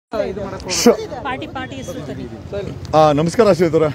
Party party ಹೆಸರು ತನ್ನಿ ಆ, ನಮಸ್ಕಾರ ಶ್ರೀಧರ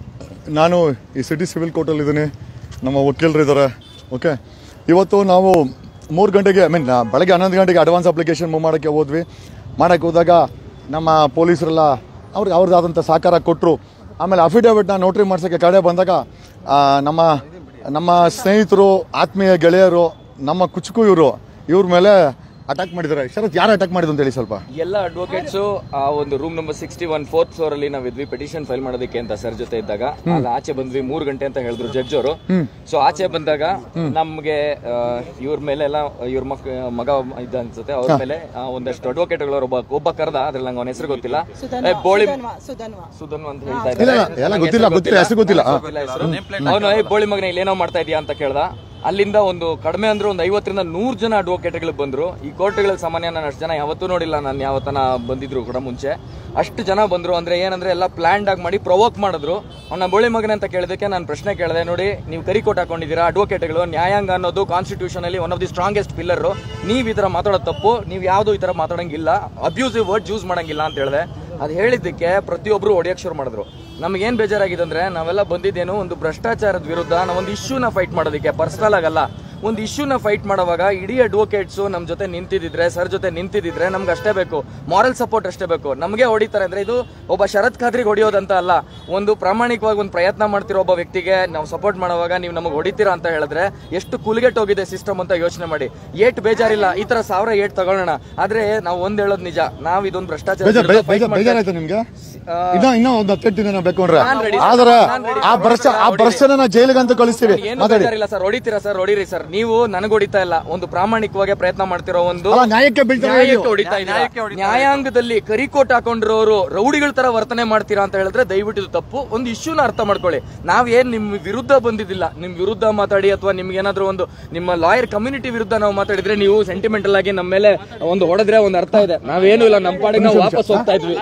ನಾನು ಈ ಸಿಟಿ ಸಿವಿಲ್ ಕೋರ್ಟಲ್ಲಿ ಇದ್ದೀನಿ ನಮ್ಮ ವಕೀಲರು ಇದ್ದಾರೆ ಓಕೆ ಇವತ್ತು ನಾವು ಮೂರು ಗಂಟೆಗೆ ಐ ಮೀನ್ ಬೆಳಗ್ಗೆ ಹನ್ನೊಂದು ಗಂಟೆಗೆ ಅಡ್ವಾನ್ಸ್ ಅಪ್ಲಿಕೇಶನ್ ಮೂವ್ ಮಾಡೋಕ್ಕೆ ಹೋದ್ವಿ ಮಾಡೋಕ್ಕೆ ಹೋದಾಗ ನಮ್ಮ ಪೊಲೀಸರೆಲ್ಲ ಅವ್ರಿಗೆ ಅವ್ರದ್ದಾದಂಥ ಸಹಕಾರ ಕೊಟ್ಟರು ಆಮೇಲೆ ಅಫಿಡೇವಿಟ್ನ ನೋಟ್ರಿ ಮಾಡ್ಸೋಕ್ಕೆ ಕಡೆ ಬಂದಾಗ ಆ, ನಮ್ಮ ನಮ್ಮ ಸ್ನೇಹಿತರು ಆತ್ಮೀಯ ಗೆಳೆಯರು ನಮ್ಮ ಕುಚುಕು ಇವರು ಇವ್ರ ಮೇಲೆ ಅಟ್ಯಾಕ್ ಮಾಡಿದ್ದಾರೆ ಶರತ್ ಯಾರು ಅಟ್ಯಾಕ್ ಮಾಡಿದ್ರು ಅಂತ ಹೇಳಿ ಸ್ವಲ್ಪ ಎಲ್ಲ ಅಡ್ವೊಕೇಟ್ಸ್ ಆ ಒಂದು room number sixty one fourth floor ಅಲ್ಲಿ ನಾವು ಇದ್ವಿ ಪಿಟಿಷನ್ ಫೈಲ್ ಮಾಡೋದಕ್ಕೆ ಅಂತ ಸರ್ ಜೊತೆ ಇದ್ದಾಗ ಅಲ್ಲಿ ಆಚೆ ಬಂದ್ವಿ ಮೂರು ಗಂಟೆ ಅಂತ ಹೇಳಿದ್ರು ಜಡ್ಜ್ ಅವರು ಸೊ ಆಚೆ ಬಂದಾಗ ನಮ್ಗೆ ಆ, ಇವ್ರ ಮೇಲೆ ಎಲ್ಲ ಇವ್ರ ಮಕ್ ಮಗ ಇದ್ದ ಅನ್ಸುತ್ತೆ ಅವ್ರ ಮೇಲೆ ಆ, ಒಂದಷ್ಟು ಅಡ್ವೊಕೇಟ್ಗಳು ಒಬ್ಬ ಒಬ್ಬ ಕರ್ದ ಅದ್ರಲ್ಲಿ ನಂಗೆ ಅವನ ಹೆಸರು ಗೊತ್ತಿಲ್ಲ ಏ, ಬೋಳಿ ಸುಧನ್ವ ಅಂತ ಹೇಳ್ತಾ ಇಲ್ಲ ಇದ್ದಾರೆ ಇಲ್ಲ ಎಲ್ಲ ಗೊತ್ತಿಲ್ಲ ಗೊತ್ತಿಲ್ಲ ಹೆಸರು ಗೊತ್ತಿಲ್ಲ ಆ. ಅವನು ಏ ಬೋಳಿ ಮಗನ ಇಲ್ಲಿ ಏನೋ ಮಾಡ್ತಾ ಇದೀಯಾ ಅಂತ ಕೇಳ್ದ ಅಲ್ಲಿಂದ ಒಂದು ಕಡಿಮೆ ಅಂದ್ರೆ ಒಂದು ಐವತ್ತರಿಂದ ನೂರು ಜನ ಅಡ್ವೊಕೇಟ್ಗಳು ಬಂದ್ರು ಈ ಕೋರ್ಟ್ಗಳಲ್ಲಿ ಸಾಮಾನ್ಯ ನಾನು ಅಷ್ಟು ಜನ ಯಾವತ್ತೂ ನೋಡಿಲ್ಲ ನಾನು ಯಾವತ್ತನ ಬಂದಿದ್ರು ಕೂಡ ಮುಂಚೆ ಅಷ್ಟು ಜನ ಬಂದ್ರು ಅಂದ್ರೆ ಏನಂದ್ರೆ ಎಲ್ಲ ಪ್ಲಾನ್ಡ್ ಆಗಿ ಮಾಡಿ ಪ್ರವೋಕ್ ಮಾಡಿದ್ರು ಅವನ ಬೋಳಿ ಮಗನ ಅಂತ ಕೇಳಿದಕ್ಕೆ ನಾನು ಪ್ರಶ್ನೆ ಕೇಳಿದೆ ನೋಡಿ ನೀವು ಕರಿ ಕೋಟ್ ಹಾಕೊಂಡಿದ್ದೀರಾ ಅಡ್ವೊಕೇಟ್ಗಳು ನ್ಯಾಯಾಂಗ ಅನ್ನೋದು ಕಾನ್ಸ್ಟಿಟ್ಯೂಷನ್ ಅಲ್ಲಿ one of the strongest pillar ನೀವು ಈ ತರ ಮಾತಾಡೋದು ತಪ್ಪು ನೀವು ಯಾವ್ದು ಈ ತರ ಮಾತಾಡಂಗಿಲ್ಲ ಅಬ್ಯೂಸಿವ್ ವರ್ಡ್ ಯೂಸ್ ಮಾಡಂಗಿಲ್ಲ ಅಂತ ಹೇಳಿದೆ ಅದು ಹೇಳಿದ್ದಕ್ಕೆ ಪ್ರತಿಯೊಬ್ರು ಹೊಡಿಯಕ್ ಶುರು ಮಾಡಿದ್ರು ನಮ್ಗೇನ್ ಬೇಜಾರಾಗಿದೆ ಅಂದ್ರೆ ನಾವೆಲ್ಲ ಬಂದಿದ್ದೇನು ಒಂದು ಭ್ರಷ್ಟಾಚಾರದ ವಿರುದ್ಧ ನಾವೊಂದು ಇಶ್ಯೂನ ಫೈಟ್ ಮಾಡೋದಕ್ಕೆ ಪರ್ಸನಲ್ ಆಗಲ್ಲ ಒಂದು ಇಶ್ಯೂನ ಫೈಟ್ ಮಾಡುವಾಗ ಇಡೀ ಅಡ್ವೊಕೇಟ್ಸ್ ನಮ್ ಜೊತೆ ನಿಂತಿದ್ರೆ ಸರ್ ಜೊತೆ ನಿಂತಿದ್ರೆ ನಮ್ಗೆ ಅಷ್ಟೇ ಬೇಕು ಮಾರಲ್ ಸಪೋರ್ಟ್ ಅಷ್ಟೇ ಬೇಕು ನಮಗೆ ಹೊಡಿತಾರೆ ಅಂದ್ರೆ ಇದು ಒಬ್ಬ ಶರತ್ ಖಾದ್ರಿಗೆ ಹೊಡಿಯೋದಂತ ಅಲ್ಲ ಒಂದು ಪ್ರಾಮಾಣಿಕವಾಗಿ ಒಂದು ಪ್ರಯತ್ನ ಮಾಡ್ತಿರೋ ಒಬ್ಬ ವ್ಯಕ್ತಿಗೆ ನಾವು ಸಪೋರ್ಟ್ ಮಾಡುವಾಗ ನೀವು ನಮಗೆ ಹೊಡಿತೀರಾ ಅಂತ ಹೇಳಿದ್ರೆ ಎಷ್ಟು ಕುಲ್ಗೆಟ್ ಹೋಗಿದೆ ಸಿಸ್ಟಮ್ ಅಂತ ಯೋಚನೆ ಮಾಡಿ ಏಟ್ ಬೇಜಾರಿಲ್ಲ ಈ ತರ ಸಾವಿರ ಏಟ್ ತಗೊಳ್ಳೋಣ ಆದ್ರೆ ನಾವು ಒಂದ್ ಹೇಳೋದು ನಿಜ ನಾವ್ ಇದೊಂದು ಭ್ರಷ್ಟಾಚಾರ ಬೇಜಾರ್ ವಿರುದ್ಧ fight ಬೇಜಾರ್ ಮಾಡ್ತಾ ಬೇಜಾರಾಯ್ತು ನಿಮ್ಗೆ ಆ, ಇನ್ನ ಇನ್ನ ಒಂದು ಹತ್ತೆಂಟು ದಿನ ಬೇಕು ಅಂದ್ರೆ ನಾನ್ ready, sir. ಆದ್ರೆ ನಾನ್ ready, ಆ sir. ಭ್ರಷ್ಟ ಆ ಭ್ರಷ್ಟನ ನಾವು ಜೈಲಿಗೆ ಅಂತ ಕಳಿಸ್ತೀವಿ ಏನು ಮಾತಾಡಿ ಬೇಜಾರಿಲ್ಲ ಸರ್ ಹೊಡಿತೀರಾ ಸರ್ ಹೊಡಿರಿ ಸರ್ ನೀವು ನನಗೆ ಹೊಡಿತಾ ಇಲ್ಲ ಒಂದು ಪ್ರಾಮಾಣಿಕವಾಗಿ ಪ್ರಯತ್ನ ಮಾಡ್ತಿರೋ ಒಂದು ಅಲ್ಲ ನ್ಯಾಯಕ್ಕೆ ಬೀಳ್ತಾರೆ ನ್ಯಾಯಕ್ಕೆ ಹೊಡಿತಾ ಇದ್ದೀರಾ. ನ್ಯಾಯಾಂಗದಲ್ಲಿ ಕರಿಕೋಟ್ ಹಾಕೊಂಡಿರೋರು ರೌಡಿಗಳ ತರ ವರ್ತನೆ ಮಾಡ್ತೀರಾ ಅಂತ ಹೇಳಿದ್ರೆ ದಯವಿಟ್ಟು ಇದು ತಪ್ಪು ಒಂದು ಇಶ್ಯೂನ ಅರ್ಥ ಮಾಡ್ಕೊಳ್ಳಿ ನಾವ್ ಏನ್ ನಿಮ್ ವಿರುದ್ಧ ಬಂದಿದ್ದಿಲ್ಲ ನಿಮ್ ವಿರುದ್ಧ ಮಾತಾಡಿ ಅಥವಾ ನಿಮ್ಗೆ ಏನಾದ್ರು ಒಂದು ನಿಮ್ಮ ಲಾಯರ್ ಕಮ್ಯುನಿಟಿ ವಿರುದ್ಧ ನಾವು ಮಾತಾಡಿದ್ರೆ ನೀವು ಸೆಂಟಿಮೆಂಟಲ್ ಆಗಿ ನಮ್ಮ ಮೇಲೆ ಒಂದು ಹೊಡೆದ್ರೆ ಒಂದು ಅರ್ಥ ಇದೆ ನಾವೇನು ಇಲ್ಲ ನಮ್ಮ ಪಾಡಿಗೆ ನಾವು ವಾಪಸ್ ಹೋಗ್ತಾ ಇದ್ವಿ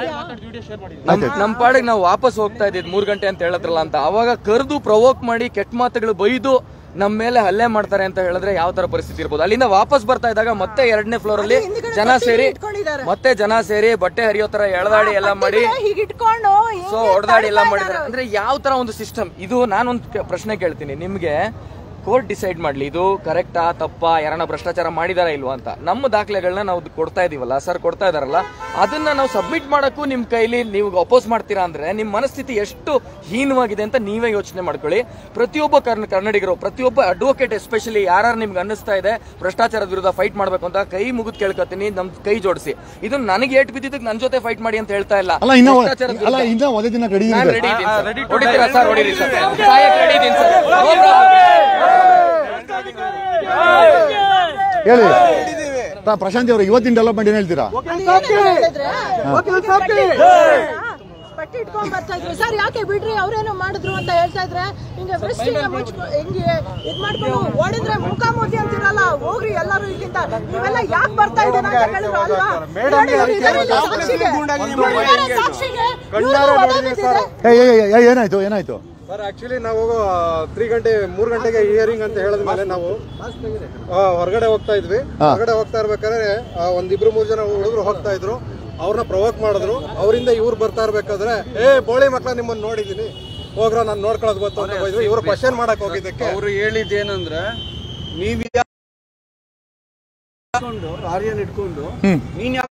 ನಮ್ ನಮ್ ಪಾಡಿಗೆ ನಾವು ವಾಪಸ್ ಹೋಗ್ತಾ ಇದ್ದಿದ್ ಮೂರ್ ಗಂಟೆ ಅಂತ ಹೇಳಿದ್ರಲ್ಲ ಅಂತ ಅವಾಗ ಕರೆದು ಪ್ರವೋಕ್ ಮಾಡಿ ಕೆಟ್ಟ ಮಾತುಗಳು ಬೈದು ನಮ್ಮ ಮೇಲೆ ಹಲ್ಲೆ ಮಾಡ್ತಾರೆ ಅಂತ ಹೇಳಿದ್ರೆ ಯಾವ ತರ ಪರಿಸ್ಥಿತಿ ಇರ್ಬೋದು ಅಲ್ಲಿಂದ ವಾಪಸ್ ಬರ್ತಾ ಇದ್ದಾಗ ಮತ್ತೆ ಎರಡನೇ ಫ್ಲೋರ್ ಅಲ್ಲಿ ಜನ ಸೇರಿ ಮತ್ತೆ ಜನ ಸೇರಿ ಬಟ್ಟೆ ಹರಿಯೋ ತರ ಎಳೆದಾಡಿ ಎಲ್ಲ ಮಾಡಿ ಹೀಗಿಟ್ಕೊಂಡು ಸೊ ಹೊಡೆದಾಡಿ ಎಲ್ಲ ಮಾಡಿದ್ದಾರೆ ಅಂದ್ರೆ ಯಾವ ತರ ಒಂದು ಸಿಸ್ಟಮ್ ಇದು ನಾನೊಂದು ಕ- ಪ್ರಶ್ನೆ ಕೇಳ್ತೀನಿ ನಿಮ್ಗೆ ಕೋರ್ಟ್ ಡಿಸೈಡ್ ಮಾಡ್ಲಿ ಇದು ಕರೆಕ್ಟಾ ತಪ್ಪಾ ಯಾರನ್ನ ಭ್ರಷ್ಟಾಚಾರ ಮಾಡಿದಾರ ಇಲ್ವಾ ಅಂತ ನಮ್ಮ ದಾಖಲೆಗಳನ್ನ ನಾವು ಕೊಡ್ತಾ ಇದೀವಲ್ಲ ಸರ್ ಕೊಡ್ತಾ ಇದಾರಲ್ಲ ಅದನ್ನ ನಾವು ಸಬ್ಮಿಟ್ ಮಾಡಕ್ಕೂ ನಿಮ್ ಕೈಲಿ ನೀವು ಅಪೋಸ್ ಮಾಡ್ತೀರಾ ಅಂದ್ರೆ ನಿಮ್ ಮನಸ್ಥಿತಿ ಎಷ್ಟು ಹೀನವಾಗಿದೆ ಅಂತ ನೀವೇ ಯೋಚನೆ ಮಾಡ್ಕೊಳ್ಳಿ ಪ್ರತಿಯೊಬ್ಬ ಕರ್ನ ಕನ್ನಡಿಗರು ಪ್ರತಿಯೊಬ್ಬ ಅಡ್ವೊಕೇಟ್ ಎಸ್ಪೆಷಲಿ ಯಾರು ನಿಮ್ಗೆ ಅನ್ನಿಸ್ತಾ ಇದೆ ಭ್ರಷ್ಟಾಚಾರದ ವಿರುದ್ಧ ಫೈಟ್ ಮಾಡ್ಬೇಕು ಅಂತ ಕೈ ಮುಗಿದ್ ಕೇಳ್ಕೊತೀನಿ ನಮ್ ಕೈ ಜೋಡಿಸಿ ಇದು ನನಗೆ ಏಟ್ ಬಿದ್ದಿದ್ದಕ್ಕೆ ನನ್ನ ಜೊತೆ ಫೈಟ್ ಮಾಡಿ ಅಂತ ಹೇಳ್ತಾ ಇಲ್ಲ ಅಲ್ಲ ಇನ್ನ ಭ್ರಷ್ಟಾಚಾರದ ಅಲ್ಲ ವಿರುದ್ಧ- ಇನ್ನ ಒಂದೇ ದಿನ ಕಡಿಮೆ ನಾನ್ ಇದೆ ready ಇದ್ದೀನಿ ಸರ್. ಹೊಡಿತೀರಾ ಸರ್ ಹೊಡೀರಿ ಸರ್ ಸಾಯಕ್ಕೆ ready ಇದ್ದೀನಿ ಸರ್ No problem. ಹೇಳಿ ಪ್ರ- ಪ್ರಶಾಂತಿ ಅವರು ಇವತ್ತಿನ ಡೆವಲಪ್ಮೆಂಟ್ ಏನ್ ಹೇಳ್ತೀರಾ ಪಟ್ಟಿ ಇಟ್ಕೊಂಡ್ ಬರ್ತಾ ಇದ್ರು ಸರ್ ಯಾಕೆ ಬಿಡ್ರಿ ಅವ್ರೇನೋ ಮಾಡಿದ್ರು ಅಂತ ಹೇಳ್ತಾ ಇದ್ರೆ ಹಿಂಗೆ ವೃಷ್ಟಿಗೆ ಮುಚ್ಕೊ ಹಿಂಗೆ ಇದ್ ಮಾಡ್ಕೊಂಡು ಓಡಿದ್ರೆ ಮುಖ ಮುದ್ದೆ ಅಂತಿರಲ್ಲ ಹೋಗ್ರಿ ಎಲ್ಲರೂ ಇಲ್ಲಿಂದ ನೀವೆಲ್ಲ ಯಾಕೆ ಬರ್ತಾ ಇದ್ದೀರಾ ಅಂತ ಕೇಳಿದ್ರು ಅಲ್ವಾ ನೋಡಿ, ಇವ್ರು ಇದಾರಲ್ಲ ಸಾಕ್ಷಿಗೆ ಇವ್ರು ಇದಾರೆ ಸಾಕ್ಷಿಗೆ ಇವ್ರು ಓಡೋದಿದ್ರೆ ಏ, ಏ, ಏ, ಏ, ಏನಾಯ್ತು ಏನಾಯ್ತು ಸರ್ ಆಕ್ಚುಲಿ ನಾವು ತ್ರೀ ಗಂಟೆ ಮೂರ್ ಗಂಟೆಗೆ ಹಿಯರಿಂಗ್ ಅಂತ ಹೇಳಿದ ಮೇಲೆ ನಾವು ಆ, ಹೊರಗಡೆ ಹೋಗ್ತಾ ಇದ್ವಿ ಹೊರಗಡೆ ಹೋಗ್ತಾ ಇರ್ಬೇಕಾದ್ರೆ ಆ, ಒಂದಿಬ್ರು ಮೂರ್ ಜನ ಹುಡುಗರು ಹೋಗ್ತಾ ಇದ್ರು ಅವ್ರನ್ನ ಪ್ರವೋಕ್ ಮಾಡಿದ್ರು ಅವರಿಂದ ಇವ್ರು ಬರ್ತಾ ಇರ್ಬೇಕಾದ್ರೆ ಏ ಬೋಳಿ ಮಕ್ಳ ನಿಮ್ಮನ್ನ ನೋಡಿದೀನಿ ಹೋಗ್ರ ನಾನು ನೋಡ್ಕೊಳ್ಳೋದು ಗೊತ್ತು ಅಂತ ಹೋಗಿದ್ರು ಇವ್ರು ಕ್ವಶನ್ ಮಾಡಕ್ ಹೋಗಿದ್ದಕ್ಕೆ ಅವರು ಹೇಳಿದ್ದೇನಂದ್ರೆ ನೀವ್ ಇಟ್ಕೊಂಡು ಆರ್ಯನ್ ಇಟ್ಕೊಂಡು ನೀನ್ ಯಾಕೋ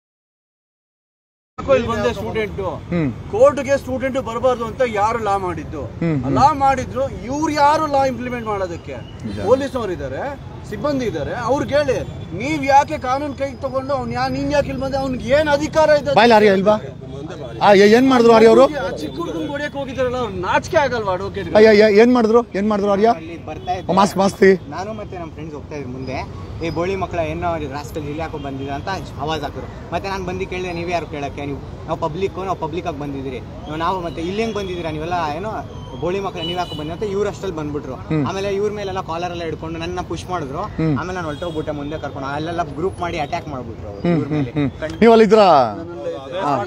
ಇಲ್ಲಿ ಬಂದೆ ಸ್ಟೂಡೆಂಟ್ ಹ್ಮ್ ಕೋರ್ಟ್ಗೆ ಸ್ಟೂಡೆಂಟ್ ಬರಬಾರ್ದು ಅಂತ ಯಾರು ಲಾ ಮಾಡಿದ್ದು ಲಾ ಮಾಡಿದ್ರು ಇವ್ರು ಯಾರು ಲಾ ಇಂಪ್ಲಿಮೆಂಟ್ ಮಾಡೋದಕ್ಕೆ ಪೊಲೀಸ್ ಅವರು ಇದಾರೆ ಸಿಬ್ಬಂದಿ ಇದಾರೆ ಅವ್ರಿಗೆ ಹೇಳಿ ನೀವ್ ಯಾಕೆ ಕಾನೂನು ಕೈಗೆ ತಗೊಂಡು ಅವ್ನ್ ಯಾ ನೀನ್ ಯಾಕೆ ಇಲ್ಲಿ ಬಂದೆ ಅವ್ನಿಗೆ ಏನ್ ಅಧಿಕಾರ ಇದೆ ಬಾಯ್ಲಿ ಆರ್ಯ ಇಲ್ವಾ ಆ ಏ- ಏನ್ ಮಾಡಿದ್ರು ಆರ್ಯ ಅವರು ಆ ಚಿಕ್ಕ ಹುಡುಗನ್ ಹೊಡಿಯಕ್ ಹೋಗಿದಾರಲ್ಲ ಅವ್ರು ನಾಚಿಕೆ ಆಗಲ್ವಾ ಅಡ್ವೊಕೇಟ್ ಏನ್ ಮಾಡಿದ್ರು ಏನ್ ಮಾಡಿದ್ರು ಆರ್ಯ ಅಲ್ಲಿ ಬರ್ತಾ ಇದ್ದೆ. ಮಾಸ್ಕ್ ಮಾಸ್ತಿ ನಾನು ಮತ್ತೆ ನಮ್ಮ ಫ್ರೆಂಡ್ಸ್ ಹೋಗ್ತಾ ಇದ್ರು ಮುಂದೆ ಈ ಬೋಳಿ ಮಕ್ಕಳ ಏನೋ ರಾಷ್ಟ್ರಲ್ಲಿ ಇಲ್ಲಿ ಯಾಕೋ ಬಂದಿದೆ ಅಂತ ಆವಾಜ್ ಹಾಕಿದ್ರು ಮತ್ತೆ ನಾನು ಬಂದು ಕೇಳಿದೆ ನೀವು ಯಾರು ಕೇಳಕ್ಕೆ ನೀವು ನಾವು ಪಬ್ಲಿಕ್ ನಾವು ಪಬ್ಲಿಕ್ ಆಗಿ ಬಂದಿದ್ದೀರಿ ನಾವು- ನಾವು ಮತ್ತೆ ಇಲ್ಲಿ ಹೆಂಗ್ ಬಂದಿದ್ದೀರಾ ನೀವೆಲ್ಲ ಏನೋ ಬೋಳಿ ಮಕ್ಕಳ ನೀವು ಯಾಕೋ ಬಂದಿ ಅಂತ ಇವ್ರು ಅಷ್ಟಲ್ಲಿ ಬಂದ್ಬಿಟ್ರು ಆಮೇಲೆ ಇವ್ರ ಮೇಲೆಲ್ಲ ಕಾಲರ್ ಎಲ್ಲ ಹಿಡ್ಕೊಂಡು ನನ್ನ ಪುಷ್ ಮಾಡಿದ್ರು ಆಮೇಲೆ ನಾನು ಹೊರಟೋಗ್ಬಿಟ್ಟೆ ಮುಂದೆ ಕರ್ಕೊಂಡು ಅಲ್ಲೆಲ್ಲ ಗ್ರೂಪ್ ಮಾಡಿ ಅಟ್ಯಾಕ್ ಮಾಡ್ಬಿಟ್ರು ಅವ್ರು ಇವ್ರ ಮೇಲೆ ನೀವು ಅಲ್ಲಿದ್ರ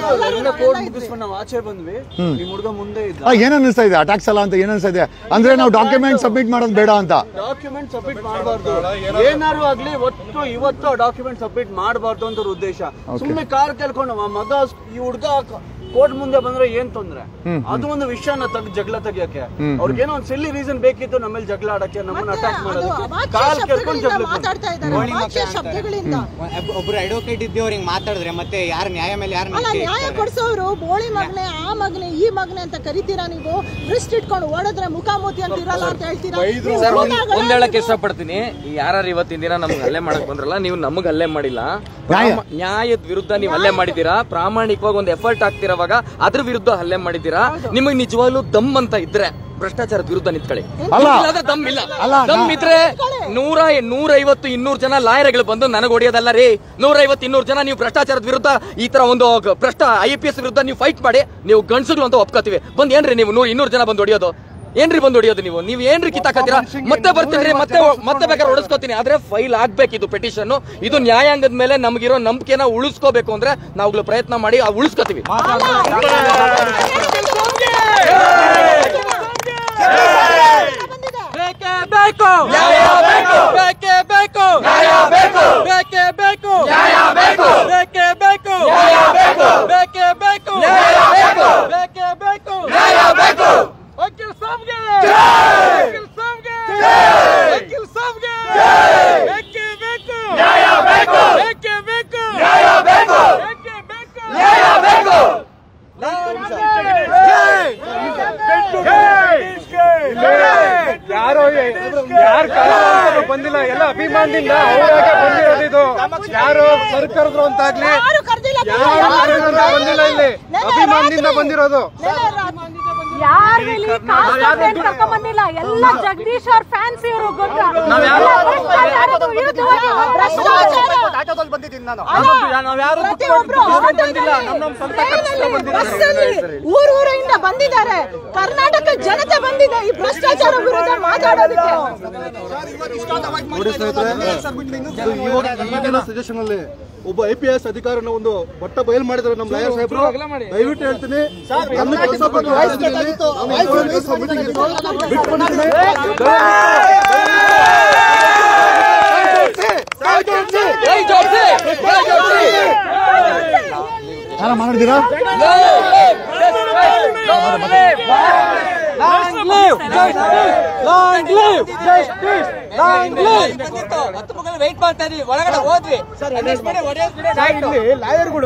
ಎಲ್ಲ ಕೋರ್ಟ್ ಮುಗಿಸ್ಕೊಂಡು ನಾವು ಆಚೆ ಬಂದ್ವಿ ನಿಮ್ ಹುಡುಗ ಮುಂದೆ ಇದ್ದ ಆ, ಏನ್ ಅನ್ನಿಸ್ತಾ ಇದೆ ಅಟ್ಯಾಕ್ಸ್ ಅಲ್ಲ ಅಂತ ಏನ್ ಅನ್ಸ್ತಾ ಇದೆ ಅಂದ್ರೆ ನಾವು ಡಾಕ್ಯುಮೆಂಟ್ ಸಬ್ಮಿಟ್ ಮಾಡೋದು ಬೇಡ ಅಂತ ಡಾಕ್ಯುಮೆಂಟ್ ಸಬ್ಮಿಟ್ ಮಾಡಬಾರ್ದು ಏನಾದ್ರು ಆಗ್ಲಿ ಒಟ್ಟು ಇವತ್ತು ಡಾಕ್ಯುಮೆಂಟ್ ಸಬ್ಮಿಟ್ ಮಾಡಬಾರ್ದು ಅಂತ ಅವ್ರ ಉದ್ದೇಶ ಸುಮ್ಮನೆ ಕಾರ್ ಕೇಳ್ಕೊಂಡು ಆ ಮಗ ಈ ಹುಡುಗ ಕೋರ್ಟ್ ಮುಂದೆ ಬಂದ್ರೆ ಏನ್ ತೊಂದ್ರೆ ಅದು ಒಂದು ವಿಷಯನ ತೆಗ್ ಜಗಳ ತೆಗಿಯಕ್ಕೆ ಅವ್ರಿಗೇನೋ ಒಂದ್ ಸಿಲ್ಲಿ ರೀಸನ್ ಬೇಕಿತ್ತು ನಮ್ಮಲ್ಲಿ ಜಗಳ ಆಡಕ್ಕೆ ನಮ್ಮನ್ನ ಅಟ್ಯಾಕ್ ಮಾಡೋದಕ್ಕೆ ಅವಾಚ್ಯ ಕಾಲ್ ಕೇಳ್ಕೊಂಡು ಶಬ್ದಗಳಿಂದ ಜಗಳ ಮಾತಾಡ್ತಾ ಇದ್ದಾರೆ ಅವಾಚ್ಯ ಶಬ್ದಗಳಿಂದ ಒಬ್- ಒಬ್ರು ಅಡ್ವೊಕೇಟ್ ಇದ್ದವ್ರು ಹಿಂಗ್ ಮಾತಾಡಿದ್ರೆ ಮತ್ತೆ ಯಾರು ನ್ಯಾಯ ಮೇಲೆ ಯಾರು ಅಲ್ಲ ನ್ಯಾಯ ಕೊಡ್ಸೋರು ಬೋಳಿ ಮಗನೆ ಆ ಮಗನೆ ಈ ಮಗನೆ ಅಂತ ಕರಿತೀರಾ ನೀವು ರಿಸ್ಟ್ ಇಟ್ಕೊಂಡು ಓಡಿದ್ರೆ ಮುಖಾಮುಖಿ ಅಂತ ಇರಲ್ಲ ಅಂತ ಹೇಳ್ತೀರಾ ನೀವು ಸರ್ ಒಂದ್ ಹೋಗಾಗಲ್ಲ ಒಂದ್ ಹೇಳಕ್ ಇಷ್ಟಪಡ್ತೀನಿ ಯಾರು ಇವತ್ತಿನ ದಿನ ನಮ್ಗೆ ಹಲ್ಲೆ ಮಾಡಕ್ ಬಂದ್ರಲ್ಲ ನೀವು ನಮಗ್ ಹಲ್ಲೆ ಮಾಡಿಲ್ಲ ನ್ಯಾಯ. ಪ್ರಾಮ- ನ್ಯಾಯದ ವಿರುದ್ಧ ನೀವು ಹಲ್ಲೆ ಮಾಡಿದ್ದೀರಾ ಪ್ರಾಮಾಣಿಕವಾಗಿ ಒಂದು ಎಫರ್ಟ್ ಆಗ್ತಿರೋವಾಗ ಅದ್ರ ವಿರುದ್ಧ ಹಲ್ಲೆ ಮಾಡಿದ್ದೀರಾ ನಿಮಗ್ ನಿಜವಾಗ್ಲೂ ದಮ್ ಅಂತ ಇದ್ರೆ ಭ್ರಷ್ಟಾಚಾರದ ವಿರುದ್ಧ ನಿಂತ್ಕೊಳ್ಳಿ ಅಲ್ಲ. ಇಲ್ಲಾಂದ್ರೆ ದಮ್ ಇಲ್ಲ ಅಲ್ಲ, ದಮ್ ನಾ- ಇದ್ರೆ ನೂರ ನೂರೈವತ್ತು ಇನ್ನೂರು ಜನ ಲಾಯರ್ಗಳು ಬಂದು ನನಗೆ ಹೊಡೆಯೋದಲ್ಲ ರೀ ನೂರೈವತ್ತು ಇನ್ನೂರು ಜನ ನೀವು ಭ್ರಷ್ಟಾಚಾರದ ವಿರುದ್ಧ ಈ ತರ ಒಂದು ಗ- ಭ್ರಷ್ಟ ಐ ಪಿ ಎಸ್ ವಿರುದ್ಧ ನೀವು ಫೈಟ್ ಮಾಡಿ ನೀವು ಗಂಡಸುಗಳು ಅಂತ ಒಪ್ಕೋತೀವಿ ಬಂದ್ ಏನ್ರಿ ನೀವು ನೂರ್ ಇನ್ನೂರು ಜನ ಬಂದು ಹೊಡಿಯೋದು ಏನ್ರಿ ಬಂದು ಹೊಡಿಯೋದು ನೀವು ನೀವು ಏನ್ರಿ ಕಿತ್ತಾಕತ್ತೀರಾ ಮತ್ತೆ ಬರ್ತೀನಿ ಮತ್ತೆ ಮತ್ತೆ ಬೇಕಾದ್ರೆ ಹೊಡಿಸ್ಕೋತೀನಿ ಆದ್ರೆ ಫೈಲ್ ಆಗ್ಬೇಕು ಇದು ಪೆಟಿಷನ್ ಇದು ನ್ಯಾಯಾಂಗದ ಮೇಲೆ ನಮ್ಗಿರೋ ನಂಬಿಕೆನ ಉಳಿಸ್ಕೋಬೇಕು ಅಂದ್ರೆ ನಾವುಗಳು ಪ್ರಯತ್ನ ಮಾಡಿ ಆ ಉಳಿಸ್ಕೋತೀವಿ ಬೇಕೇ ಬೇಕು ನ್ಯಾಯ ಬೇಕು ಬೇಕೇ ಬೇಕು ನ್ಯಾಯ ಬೇಕು ಬೇಕೇ ಬೇಕು ನ್ಯಾಯ ಬೇಕು ಬೇಕೇ ಬೇಕು ನ್ಯಾಯ ಬೇಕು ಬೇಕೇ ಬೇಕು ನ್ಯಾಯ ಬೇಕು ಬೇಕೇ ಬೇಕು ನ್ಯಾಯ ಬೇಕು ವಕೀಲ್ ಸಾಬ್ಗೆ ವಕೀಲ್ ಸಾಬ್ಗೆ ವಕೀಲ್ ಸಾಬ್ಗೆ ಬೇಕೇ ಬೇಕು ನ್ಯಾಯ ಬೇಕು ಬೇಕೇ ಬೇಕು ನ್ಯಾಯ ಬೇಕು ಬೇಕೇ ಬೇಕು ನ್ಯಾಯ ಬೇಕು ಯಾರೋ ಯಾರು ಬಂದಿಲ್ಲ ಎಲ್ಲ ಅಭಿಮಾನದಿಂದ ಅವರಾಗೆ ಬಂದಿರೋದು ಇದು ಯಾರು ಸರ್ಕಾರದ್ರು ಅಂತಾಗ್ಲಿ ಯಾರು ಕರ್ದಿಲ್ಲ ಬಿಡು, ಯಾರು ಯಾರು ಕರ್ದಿಲ್ಲ, ಬಂದಿಲ್ಲ ಇಲ್ಲಿ ನೆನ್ನೆ ಅಭಿಮಾನದಿಂದ ರಾತ್ರಿ- ಬಂದಿರೋದು ನೆನ್ನೆ ರಾತ್ರಿ- ಯಾರು ಇಲ್ಲಿ ಕಾಸ್ಟ್ ಕಂಪ್ಲೇಂಟ್ ಕರ್ಕೊಂಡ್ ಬಂದಿಲ್ಲ ಎಲ್ಲ ಜಗದೀಶ್ ಅವ್ರ ಫ್ಯಾನ್ಸ್ ಇವರು ಗೊತ್ತಾ ಎಲ್ಲ ಭ್ರಷ್ಟಾಚಾರದ್ದು ವಿರುದ್ಧ ಭ್ರಷ್ಟಾಚಾರ. ನಾವ್ಯಾರು ಪ್ರತಿಯೊಬ್ರು ಟ್ರೈನಲ್ಲಿ, ಬಸ್ಸಲ್ಲಿ ಊರ್ ಊರಿಂದ ಬಂದಿದ್ದಾರೆ ಕರ್ನಾಟಕ ಜನತೆ ಬಂದಿದೆ ಈ ಭ್ರಷ್ಟಾಚಾರ ವಿರುದ್ಧ ಮಾತಾಡೋದಕ್ಕೆ ನೋಡಿ ಸ್ನೇಹಿತರೆ ಇದು ಇವಾಗ ಈಗಿನ ಸಜೆಷನ್ ಅಲ್ಲಿ ಒಬ್ಬ ಐ ಪಿ ಎಸ್ ಅಧಿಕಾರನ ಒಂದು ಬಟ್ಟ ಬಯಲು ಮಾಡಿದ್ದಾರೆ ನಮ್ಮ ಲಾಯರ್ ಸಾಹೇಬ್ರು ದಯವಿಟ್ಟು ಹೇಳ್ತೀನಿ ನನ್ನ ಕೆಲಸ ಬಗ್ಗೆ ರಾಜ್ಯದಲ್ಲಿ ನಾನು ಇವಾಗ ಕೆಲಸ meeting ಇತ್ತು. ಬಿಟ್ಕೊಂಡಿದ್ದೀನಿ. ಕೈ ಜೋಡ್ಸಿ ಕೈ ಜೋಡ್ಸಿ ಯಾರ ಮಾಡಿದ್ದೀರಾ ವೆಯ್ಟ್ ಮಾಡ್ತಾ ಇದೀವಿ ಒಳಗಡೆ ಹೋದ್ವಿ ಇಲ್ಲಿ ಲಾಯರ್ಗಳು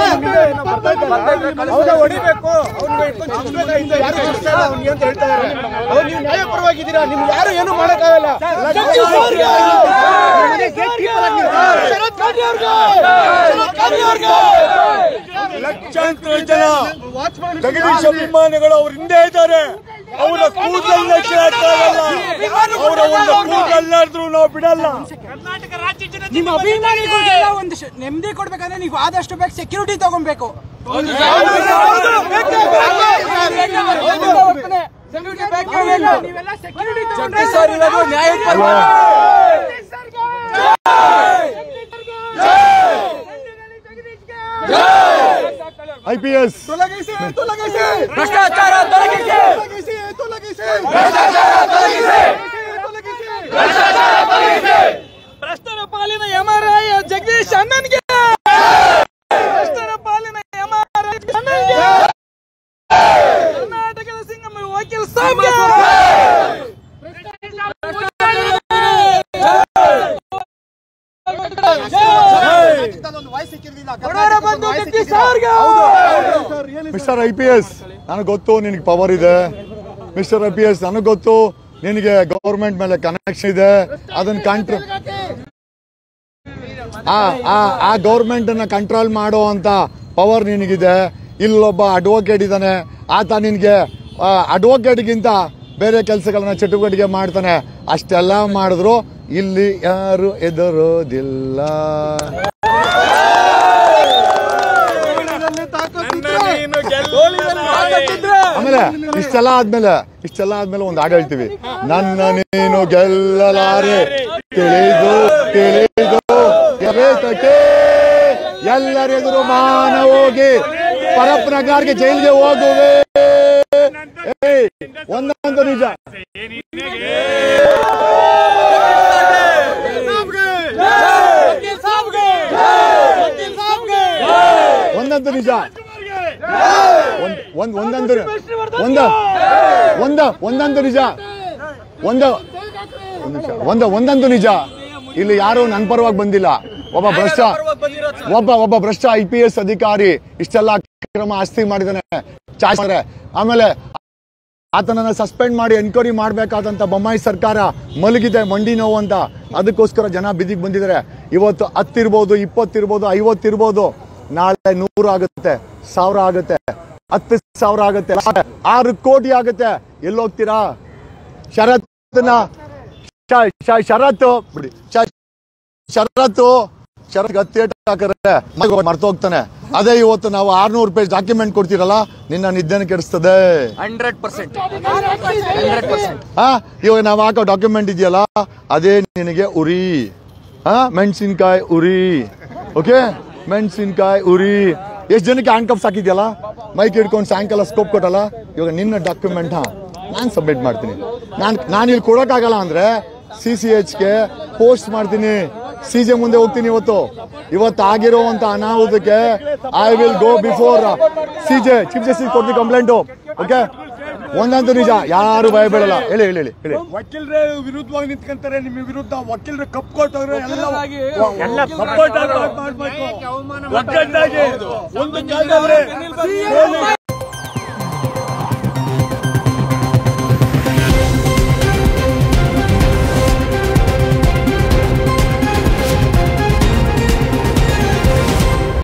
ಅವ್ನ ಹೊಡಿಬೇಕು ಅವ್ನಿಗೆ ಇಟ್ಕೊಂಡು ಚುಚ್ಚಬೇಕಾಗಿತ್ತು ಯಾರು ಚುಚ್ತಾ ಇಲ್ಲ ಅವ್ನಿಗೆ ಅಂತ ಹೇಳ್ತಾ ಇದ್ದಾರೆ ಅವ್ರು ನೀವು ನ್ಯಾಯ ಪರವಾಗಿದ್ದೀರಾ ನಿಮ್ಗೆ ಯಾರು ಏನು ಮಾಡಕ್ಕಾಗಲ್ಲ ಲಕ್ಷಾಂತರ ಜನ ಜಗದೀಶ್ ಅಭಿಮಾನಿಗಳು ಅವ್ರ ಹಿಂದೆ ಇದ್ದಾರೆ ಅವರ ಕೂದಲನ್ನ ಕೇಳಕ್ಕಾಗಲ್ಲ ಅವರ ಒಂದು ಕೂದಲಾದ್ರೂ ನಾವು ಬಿಡಲ್ಲ ನಿಮ್ಮ ಅಭಿಮಾನಿಗಳಿಗೆಲ್ಲ ಒಂದು ಶ- ನೆಮ್ಮದಿ ಕೊಡ್ಬೇಕಂದ್ರೆ ನೀವು ಆದಷ್ಟು ಬೇಗ ಸೆಕ್ಯೂರಿಟಿ ತಗೊಬೇಕು ನೀವೆಲ್ಲ ಸೆಕ್ಯೂರಿಟಿ ಸರ್ ಇರೋದು ನ್ಯಾಯದ ಪರ. ಐ ಪಿ ಎಸ್ ಭ್ರಷ್ಟಾಚಾರ ತೊಲಗಿಸಿ ಭ್ರಷ್ಟರ ಪಾಲಿನ ಯಮರಾಯ ಜಗದೀಶ್ ಅಣ್ಣನ್ಗೆ ಭ್ರಷ್ಟರ ಪಾಲಿನ ಯಮರಾಯ ಅಣ್ಣನ್ಗೆ ಕರ್ನಾಟಕದ ಸಿಂಗಮ ವಕೀಲ್ ಸಾಬ್ಗೆ ಮಿಸ್ಟರ್ ಐ ಪಿ ಎಸ್ ನನಗೆ ಗೊತ್ತು ನಿನಗೆ ಪವರ್ ಇದೆ ಮಿಸ್ಟರ್ ಐ ಪಿ ಎಸ್ ನನಗೆ ಗೊತ್ತು ನಿನಗೆ ಗೌರ್ಮೆಂಟ್ ಮೇಲೆ ಕನೆಕ್ಷನ್ ಇದೆ ಅದನ್ನ ಕಂಟ್ರೋಲ್ ಆ ಆ ಆ ಗೌರ್ಮೆಂಟ್ ಅನ್ನ ಕಂಟ್ರೋಲ್ ಮಾಡೋ ಅಂತ ಪವರ್ ನಿನಗಿದೆ ಇಲ್ಲೊಬ್ಬ ಅಡ್ವೊಕೇಟ್ ಇದ್ದಾನೆ ಆತ ನಿನಗೆ ಅಡ್ವೊಕೇಟ್ಗಿಂತ ಬೇರೆ ಕೆಲಸಗಳನ್ನ ಚಟುವಟಿಕೆ ಮಾಡ್ತಾನೆ ಅಷ್ಟೆಲ್ಲ ಮಾಡಿದ್ರು ಇಲ್ಲಿ ಯಾರು ಎದುರೋದಿಲ್ಲ ಆಮೇಲೆ ಇಷ್ಟೆಲ್ಲ ಆದ್ಮೇಲೆ ಇಷ್ಟೆಲ್ಲ ಆದ್ಮೇಲೆ ಒಂದು ಹಾಡು ಹೇಳ್ತೀವಿ ನನ್ನ ನೀನು ಗೆಲ್ಲಲಾರೆ ತಿಳಿದು ತಿಳಿದು ಎಬೇತಕ್ಕೆ ಎಲ್ಲರೆದುರು ಮಾನ ಹೋಗಿ ಪರಪ್ಪನಗಾರ್ಗೆ ಜೈಲಿಗೆ ಹೋಗುವೆ ಏಯ್, ಒಂದಂತೂ ನಿಜ ಒಂದಂತೂ ನಿಜ ಒಂದ್ ಒಂದ್ ಒಂದಂತೂ ಒಂದ ಒಂದ ಒಂದಂತೂ ನಿಜ ಒಂದ ಒಂದ್ ನಿಮಿಷ. ಒಂದ ಒಂದಂತೂ ನಿಜ ಇಲ್ಲಿ ಯಾರು ನನ್ನ ಪರವಾಗಿ ಬಂದಿಲ್ಲ ಒಬ್ಬ ಭ್ರಷ್ಟ ಒಬ್ಬ ಒಬ್ಬ ಭ್ರಷ್ಟ ಐ ಪಿ ಎಸ್ ಅಧಿಕಾರಿ ಇಷ್ಟೆಲ್ಲ ಅಕ್ರಮ ಆಸ್ತಿ ಮಾಡಿದಾನೆ ಚಾರ್ಜ್ ಮಾಡಿದ್ರೆ ಆಮೇಲೆ ಆತನನ್ನ ಸಸ್ಪೆಂಡ್ ಮಾಡಿ ಎನ್ಕ್ವೈರಿ ಮಾಡಬೇಕಾದಂತ ಬೊಮ್ಮಾಯಿ ಸರ್ಕಾರ ಮಲಗಿದೆ ಮಂಡಿ ನೋವು ಅಂತ ಅದಕ್ಕೋಸ್ಕರ ಜನ ಬಿದಿಗೆ ಬಂದಿದ್ದಾರೆ ಇವತ್ತು ಹತ್ತಿರ್ಬೋದು ಇಪ್ಪತ್ತಿರ್ಬೋದು ಐವತ್ತಿರ್ಬೋದು ನಾಳೆ ನೂರು ಆಗುತ್ತೆ ಸಾವಿರ ಆಗುತ್ತೆ ಹತ್ತು ಸಾವಿರ ಆಗುತ್ತೆ ಆರು ಕೋಟಿ ಆಗುತ್ತೆ ಎಲ್ಲೋಗ್ತೀರಾ ಶರತ್ನ ಶ- ಶ- ಷರತ್ತು ಬಿಡಿ ಶ- ಷರತ್ತು ಷರತ್ ಗತ್ತಿ ಹಾಕಿದ್ರೆ ಮರ್ತೋಗ್ತಾನೆ ಅದೇ ಇವತ್ತು ನಾವು ಆರ್ನೂರು ಪೇಜ್ ಡಾಕ್ಯುಮೆಂಟ್ ಕೊಡ್ತೀರಲ್ಲ ನಿನ್ನ ನಿದ್ದೆನ ಕೆಡಿಸ್ತದೆ ಹಂಡ್ರೆಡ್ ಪರ್ಸೆಂಟ್ ಹಂಡ್ರೆಡ್ ಪರ್ಸೆಂಟ್ ಹಾ ಇವಾಗ ನಾವು ಹಾಕೋ ಡಾಕ್ಯುಮೆಂಟ್ ಇದೆಯಲ್ಲ ಅದೇ ನಿನಗೆ ಉರಿ ಹಾ ಮೆಣಸಿನ್ಕಾಯಿ ಉರಿ ಓಕೆ ಮೆಣಸಿನ್ಕಾಯಿ ಉರಿ ಎಷ್ಟು ಜನಕ್ಕೆ ಹ್ಯಾಂಡ್ ಕಪ್ಸ್ ಹಾಕಿದ್ಯಲ್ಲ ಮೈಕ್ ಹಿಡ್ಕೊಂಡು ಸಾಯಂಕಾಲ ಸ್ಕೋಪ್ ಕೊಟ್ಟಲ್ಲ ಇವಾಗ ನಿನ್ನ ಡಾಕ್ಯುಮೆಂಟ್ ಹಾ ನಾನು ಸಬ್ಮಿಟ್ ಮಾಡ್ತೀನಿ ನಾನು ನಾನು ಇಲ್ಲಿ ಕೊಡೋಕ್ಕಾಗಲ್ಲ ಅಂದ್ರೆ ಸಿ ಸಿ ಎಚ್ಗೆ ಪೋಸ್ಟ್ ಮಾಡ್ತೀನಿ ಸಿ ಜೆ ಮುಂದೆ ಹೋಗ್ತೀನಿ ಇವತ್ತು ಇವತ್ತು ಆಗಿರುವಂತ ಅನಾಹುತಕ್ಕೆ I will go before C J chief justice ಕೊಡ್ತೀನಿ ಕಂಪ್ಲೇಂಟು ಓಕೆ ಒಂದಂತೂ ನಿಜ ಯಾರು ಭಯ ಬೀಳಲ್ಲ ಹೇಳಿ ಹೇಳಿ ಹೇಳಿ ಹೇಳಿ ವಕೀಲರೇ ವಿರುದ್ಧವಾಗಿ ನಿಂತ್ಕೊಂತಾರೆ ನಿಮ್ಮ ವಿರುದ್ಧ ವಕೀಲರು ಕಪ್ ಕೊಟ್ಟವ್ರೆ ಎಲ್ಲ ಎಲ್ಲ ಸಪೋರ್ಟ್ ಮಾಡ್ಬೇಕು ಒಗ್ಗಟ್ಟಾಗಿ ಒಂದು ಜಾಗದಲ್ಲಿ